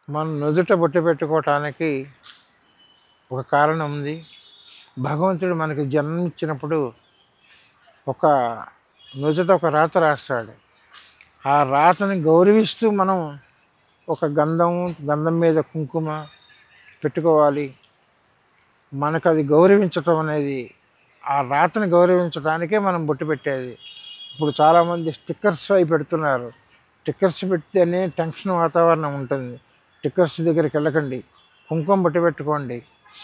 మనం నుదుట బొట్టు పెట్టుకోవటానికి ఒక కారణం ఉంది భగవంతుడు మనకి జన్మించినప్పుడు ఒక నుదుట ఒక రాత రాస్తాడు ఆ రాతని గౌరవిస్తూ మనం ఒక గంధం గంధం మీద కుంకుమ పెట్టుకోవాలి మనకు అది గౌరవించటం అనేది ఆ రాతని గౌరవించడానికే మనం బొట్టు పెట్టేది ఇప్పుడు చాలామంది స్టిక్కర్స్ అవి పెడుతున్నారు స్టిక్కర్స్ పెడితేనే టెన్షన్ వాతావరణం ఉంటుంది స్టిక్కర్స్ దగ్గరికి వెళ్ళకండి కుంకుమ బొట్టు పెట్టుకోండి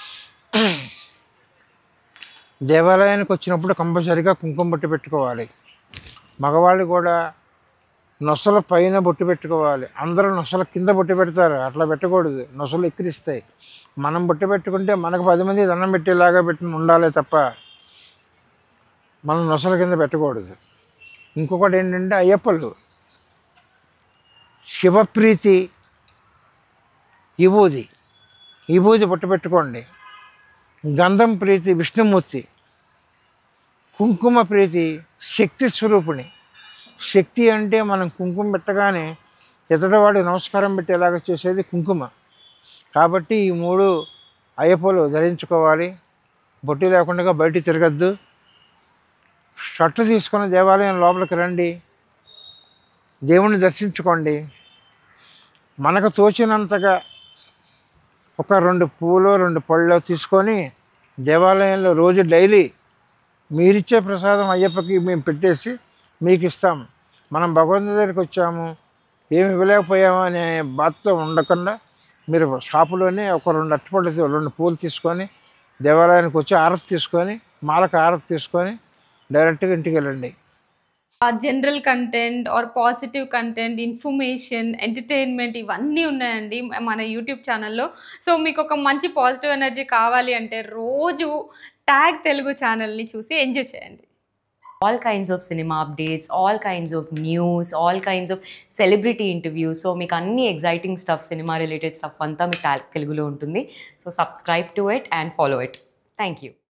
దేవాలయానికి వచ్చినప్పుడు కంపల్సరిగా కుంకుమ బొట్టు పెట్టుకోవాలి మగవాళ్ళు కూడా నొసల పైన బొట్టు పెట్టుకోవాలి అందరూ నొసల కింద బొట్టు పెడతారు అట్లా పెట్టకూడదు నొసలు ఎక్కిరిస్తాయి మనం బొట్టు పెట్టుకుంటే మనకు పది మంది దండం పెట్టేలాగా పెట్టి ఉండాలి తప్ప మనం నొసల కింద పెట్టకూడదు ఇంకొకటి ఏంటంటే అయ్యప్పలు శివప్రీతి విభూది విభూది బొట్టు పెట్టుకోండి గంధం ప్రీతి విష్ణుమూర్తి కుంకుమ ప్రీతి శక్తి స్వరూపిణి శక్తి అంటే మనం కుంకుమ పెట్టగానే ఎదుటివాడికి నమస్కారం పెట్టేలాగా చేసేది కుంకుమ కాబట్టి ఈ మూడు అయ్యప్పలు ధరించుకోవాలి బొట్టు లేకుండా బయట తిరగద్దు షర్టు తీసుకుని దేవాలయం లోపలికి రండి దేవుణ్ణి దర్శించుకోండి మనకు తోచినంతగా ఒక రెండు పూలు రెండు పళ్ళు తీసుకొని దేవాలయంలో రోజు డైలీ మీరిచ్చే ప్రసాదం అయ్యప్పకి మేము పెట్టేసి మీకు ఇస్తాం మనం భగవంతుని దగ్గరికి వచ్చాము ఏమి ఇవ్వలేకపోయాము అనే బాధతో ఉండకుండా మీరు షాపులోనే ఒక రెండు అట్టుపళ్ళు తీ- రెండు పూలు తీసుకొని దేవాలయానికి వచ్చి ఆరతి తీసుకొని మాలకు ఆరతి తీసుకొని డైరెక్ట్గా ఇంటికి వెళ్ళండి general content or positive content information entertainment ఇవన్నీ ఉన్నాయండి మ- మన యూట్యూబ్ ఛానల్లో సో మీకు ఒక మంచి పాజిటివ్ ఎనర్జీ కావాలి అంటే రోజు ట్యాగ్ తెలుగు ఛానల్ని చూసి ఎంజాయ్ చేయండి all kinds of cinema updates, all kinds of news, all kinds of celebrity interviews. So మీకు అన్ని exciting stuff cinema related stuff అంతా మీకు తెలుగులో ఉంటుంది so subscribe to it and follow it thank you